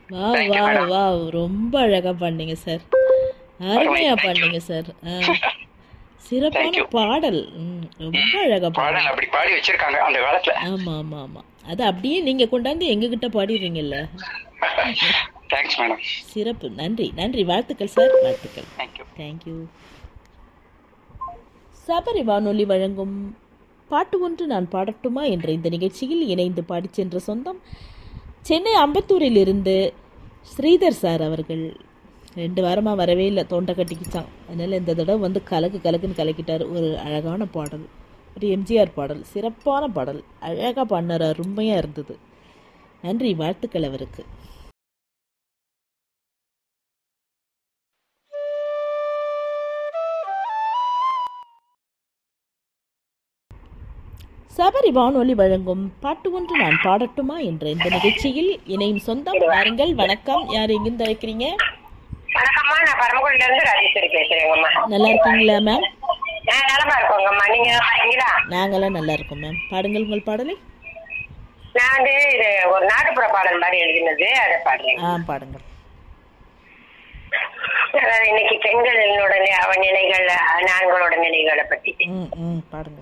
வா Thank you, வா madam. வா ரொம்ப அழகா பண்ணீங்க சார் அருமையா Thank you. பண்ணீங்க சார் ஆ. சிறப்பான Thank you. பாடல் ம், ரொம்ப அழகா பாடல் பாடல் அப்படி பாடி வச்சிருக்காங்க அந்த காலத்துல ஆமா ஆமா ஆமா அது அப்படியே நீங்க கொண்டாந்து எங்ககிட்ட பாடிடுறீங்கல்ல தேங்க்ஸ் மேடம் சிறப்பு நன்றி நன்றி வாழ்த்துக்கள் சார் வாழ்த்துக்கள் தேங்க்யூ தேங்க்யூ சபரி வானொலி வழங்கும் பாட்டு ஒன்று நான் பாடட்டுமா என்ற இந்த நிகழ்ச்சியில் இணைந்து பாடிச் சென்ற சொந்தம் சென்னை அம்பத்தூரில் இருந்து ஸ்ரீதர் சார் அவர்கள் ரெண்டு வாரமாக வரவே இல்லை தொண்டை கட்டிக்கிச்சான் அதனால் இந்த தடவை வந்து கலக்கு கலக்குன்னு கலக்கிட்டார் ஒரு அழகான பாடல் ஒரு எம்ஜிஆர் பாடல் சிறப்பான பாடல் அழகாக பாடினார் அருமையாக இருந்தது நன்றி வாழ்த்துக்கள் அவருக்கு சபரி வானொலி வழங்கும் பாட்டு ஒன்று நான் பாடட்டுமா என்ற இந்த நிகழ்ச்சியில் இணையும் சொந்தம் வாருங்கள் வணக்கம் யார் எங்கிருந்து அழைக்கிறீங்க வணக்கம்மா நான் பரமக்குடில இருந்து ராஜேஸ்வரி பேசுறேங்கம்மா நல்லா இருக்கீங்களா மேம் நான் நலமா இருக்கோங்கம்மா நீங்க நல்லா இருக்கீங்களா நாங்களாம் நல்லா இருக்கோம் மேம் பாடுங்கள் உங்கள் பாடலை நான் வந்து இது ஒரு நாட்டுப்புற பாடல் மாதிரி எழுதினது அதை பாடுறேன் ஆ பாடுங்கள் அதாவது இன்னைக்கு பெண்களோட நி- அவ நிலைகள் ஆண்களோட நிலைகளை பத்தி ம் ம் பாடுங்கள்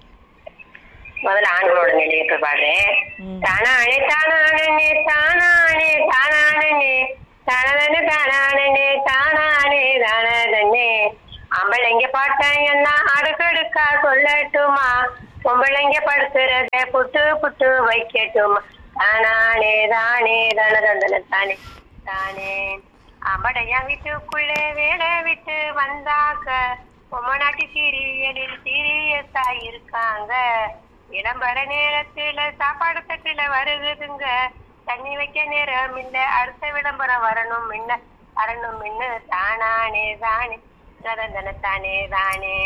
முதல்ல ஆண்களோட நிலையை இப்ப பாடுறேன் ம். தானானே தானானே தானானே தானானே தானானே தானானே தானானே தானே அம்பளைங்க பாட்டேன் என்ன அடுக்கடுக்கா சொல்லட்டுமா பொம்பளைங்க படுத்துறத புட்டு புட்டு வைக்கட்டுமா தானானே தானே தனதந்தன தானே தானே அம்படையா வீட்டுக்குள்ளே வேலை விட்டு வந்தாக்க பொம்மநாட்டி சீரியலில் சீரியஸா இருக்காங்க விளம்பர நேரத்துல சாப்பாடு தட்டுல வருகுதுங்க தண்ணி வைக்க நேரம் இல்ல அடுத்த விளம்பரம் வரணும் இல்ல வரணும் இல்ல தானானே தானே தனதன தானே தானே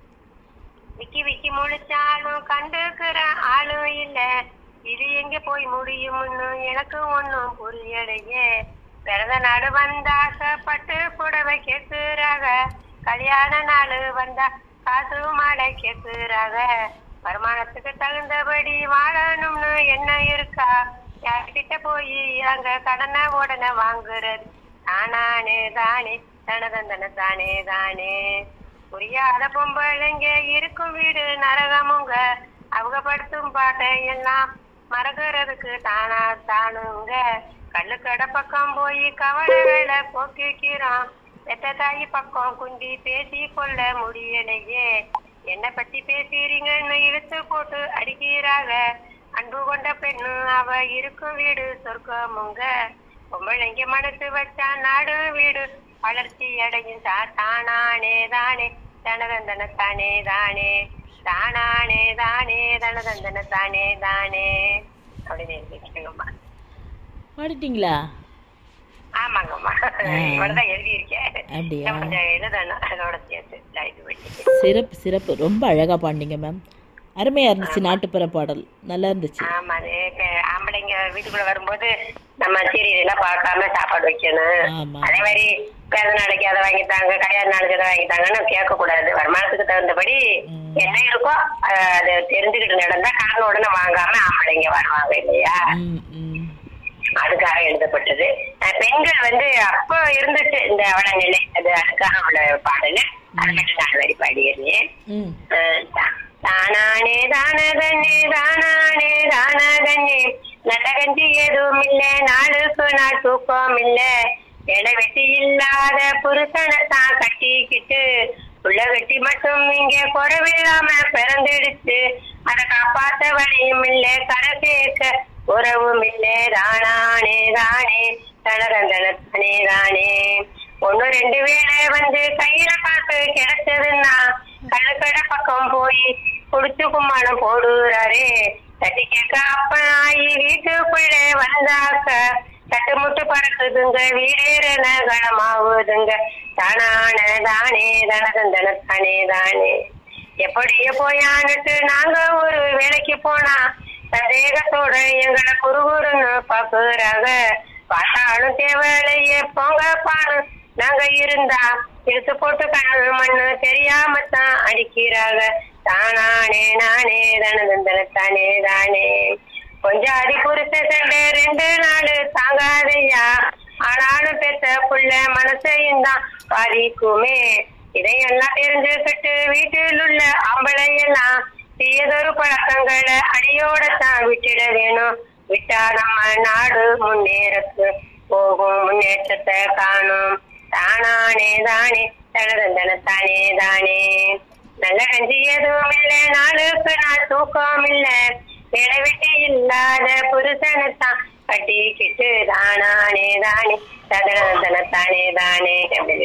விக்கி விக்கி முழிச்சாலும் கண்டுக்கிற ஆளும் இல்ல இது எங்க போய் முடியும்னு எனக்கு ஒண்ணும் புரியலையே பிறந்த நாடு வந்தாக்க பட்டு புடவை கேக்குறாங்க கல்யாண நாள் வந்தா காசு மாலை கேக்குறாங்க வருமானத்துக்கு தகுந்தபடி வாழணும்னு என்ன இருக்கா யார்கிட்ட போய் அங்க கடனை உடனே வாங்குறது தானானே தானே தனதந்தன தானே தானே புரியாத பொம்பளைங்க இருக்கும் வீடு நரகமுங்க அவங்க படுத்தும் பாட்டை எல்லாம் மறக்கிறதுக்கு தானா தானுங்க கள்ளுக்கடை பக்கம் போய் கவலைகளை போக்கிக்கிறோம் பெத்த தாய் பக்கம் குந்தி பேசி கொள்ள முடியலையே என்ன பத்தி பேசுறீங்கன்னு இழுத்து போட்டு அடிக்கிறாங்க அன்பு கொண்ட பெண்ணு அவ இருக்கும் வீடு சொர்க்கமுங்க பொம்பளைங்க மனசு வச்சா நாடு வீடு வளர்ச்சி அடையும் தா தானானே தானே தனதந்தன தானே தானே தானானே தானே தனதந்தன தானே தானே அப்படின்னு எழுதிருக்கேங்கம்மா பாடிட்டீங்களா ஆமாங்கம்மா இவ்வளவுதான் எழுதியிருக்கேன் அப்படியா? இன்னும் கொஞ்சம் எழுதணும் அதோட சேர்த்து நான் இது பண்ணி சிறப்பு சிறப்பு ரொம்ப அழகாக பாடினீங்க மேம் அருமையாக இருந்துச்சு நாட்டுப்புற பாடல் நல்லா இருந்துச்சு ஆமா அது இப்ப ஆம்பளைங்க வீட்டுக்குள்ள வரும்போது நம்ம சீரியல் எல்லாம் பார்க்காம சாப்பாடு வைக்கணும் ஆமா. அதே மாதிரி பிறந்த நாளைக்கு அதை வாங்கித்தாங்க கல்யாண நாளுக்கு அதை வாங்கித்தாங்கன்னு கேட்க கூடாது வருமானத்துக்கு தகுந்தபடி ம். என்ன இருக்கோ அஹ் அதை தெரிஞ்சுக்கிட்டு நடந்தா காரணம் உடனே வாங்காம ஆம்பளைங்க வருவாங்க இல்லையா ம் ம் அதுக்காக எழுதப்பட்டது அஹ் பெண்கள் வந்து அப்போ இருந்துச்சு இந்த அவல நிலை அது அதுக்காக உள்ள பாடல அதை மட்டும் நான் வரி பாடியிருந்தேன் ம் அஹ் தா- தானானே தானதன்னே தானானே தானதன்னே நல்ல கஞ்சி எதுவும் இல்ல நாளுக்கு நாள் தூக்கம் இல்ல இலை வெட்டி இல்லாத புருஷனை தான் கட்டிக்கிட்டு உள்ள வெட்டி மட்டும் இங்க குறவில்லாம பிறந்தெடுத்து அதை காப்பாத்த வழியும் இல்ல கரை சேர்க்க உறவும் இல்ல தானானே தானே தனரந்தன தானே தானே ஒண்ணு ரெண்டு வேளை வந்து கையில காசு கிடைச்சதுன்னா கள்ளுக்கடை பக்கம் போய் குடிச்சு கும்மாளம் போடுறாரே தட்டி கேட்க அப்ப ஆயி வீட்டுக்குள்ள வந்தாக்க தட்டு முட்டு பறக்குதுங்க வீடேறன கணமாவுதுங்க தானான தானே தனதந்தன தானே தானே எப்படியே போயான்னுட்டு நாங்க ஒரு வேலைக்கு போனா சந்தேகத்தோட எங்களை குறுகுறுன்னு பாக்குறாங்க பார்த்தாலும் தேவையில்லையே போங்க பாரு நாங்க இருந்தா இழுத்து போட்டு கண்ணு மண்ணு தெரியாம தான் அடிக்கிறாங்க தானானே நானே தனதந்தன தானே தானே கொஞ்சம் அடி புரிச்ச சண்டை ரெண்டு நாள் தாங்காதையா ஆனா பேச புள்ள மனசையும் தான் பாதிக்குமே இதையெல்லாம் தெரிஞ்சுக்கிட்டு வீட்டில் உள்ள ஆம்பளை எல்லாம் தீயதொரு பழக்கங்களை அடியோடத்தான் விட்டுட வேணும் விட்டா நம்ம நாடு முன்னேறக்கு போகும் முன்னேற்றத்தை காணும் தானானே தானே தனதந்தன தானே தானே நல்ல கஞ்சி எதுவும் இல்ல நாளுக்கு நாள் தூக்கம் இல்ல இடைவிட்டு இல்லாத புருஷனைத்தான் கட்டிக்கிட்டு தானானே தானே ததனந்தன தானே தானே அப்படின்னு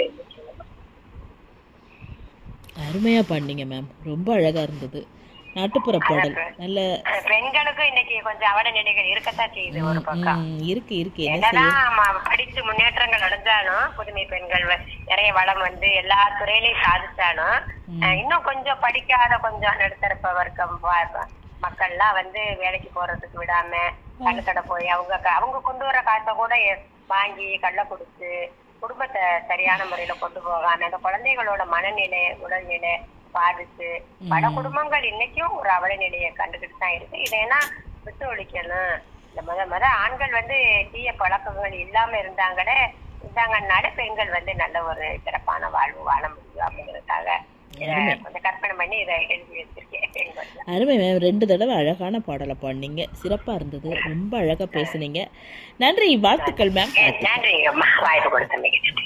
அருமையாக பாடினீங்க மேம் ரொம்ப அழகாக இருந்தது நாட்டுப்புற பாடல் நல்ல பெண்களுக்கும் இன்னைக்கு கொஞ்சம் அவல நிலைகள் இருக்கத்தான் செய்யுது ஒரு பக்கம் ம், இருக்கு இருக்கு என்ன செய்ய என்னதான் ம- படிச்சு முன்னேற்றங்கள் அடைஞ்சாலும் புதுமை பெண்கள் வ- நிறைய வளம் வந்து எல்லா துறையிலையும் சாதிச்சாலும் அஹ், இன்னும் கொஞ்சம் படிக்காத கொஞ்சம் நடுத்தரப்ப வர்க்கம் வ- மக்கள்லாம் வந்து வேலைக்கு போறதுக்கு விடாம கண்ணுக்கடை போய் அவங்க க- அவங்க கொண்டு வர காசை கூட எ- வாங்கி கள்ள கொடுத்து குடும்பத்தை சரியான முறையில கொண்டு போகாம அந்த குழந்தைகளோட மனநிலை உடல்நிலை பாதிச்சு பல குடும்பங்கள் இன்னைக்கும் ஒரு அவல நிலையை கண்டுகிட்டு தான் இருக்கு இதையெல்லாம் விட்டு ஒழிக்கணும் இந்த முத முத ஆண்கள் வந்து தீய பழக்கங்கள் இல்லாம இருந்தாங்களே இருந்தாங்கன்னாலே பெண்கள் வந்து நல்ல ஒரு சிறப்பான வாழ்வு வாழ முடியும் அப்படிங்கறதுக்காக இதை கொஞ்சம் கற்பனை பண்ணி இதை எழுதி வச்சிருக்கேன் பெண்கள் அருமை மேம் ரெண்டு தடவை அழகான பாடலை பாடினீங்க சிறப்பாக இருந்தது ரொம்ப அழகாக பேசுனீங்க நன்றி வாழ்த்துக்கள் மேம் நன்றிங்கம்மா வாய்ப்பு கொடுத்தமைக்கு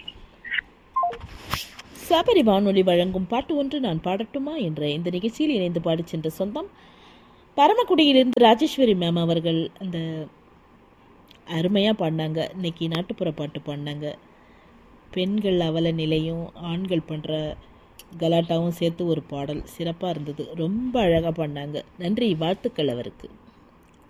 சபரி வானொலி வழங்கும் பாட்டு ஒன்று நான் பாடட்டுமா என்ற இந்த நிகழ்ச்சியில் இணைந்து பாடிச் சென்ற சொந்தம் பரமக்குடியிலிருந்து ராஜேஸ்வரி மேம் அவர்கள் அந்த அருமையாக பாடினாங்க இன்னைக்கு நாட்டுப்புற பாட்டு பாடினாங்க பெண்கள் அவல நிலையும் ஆண்கள் பண்ணுற கலாட்டாவும் சேர்த்து ஒரு பாடல் சிறப்பாக இருந்தது ரொம்ப அழகாக பாடினாங்க நன்றி வாழ்த்துக்கள் அவருக்கு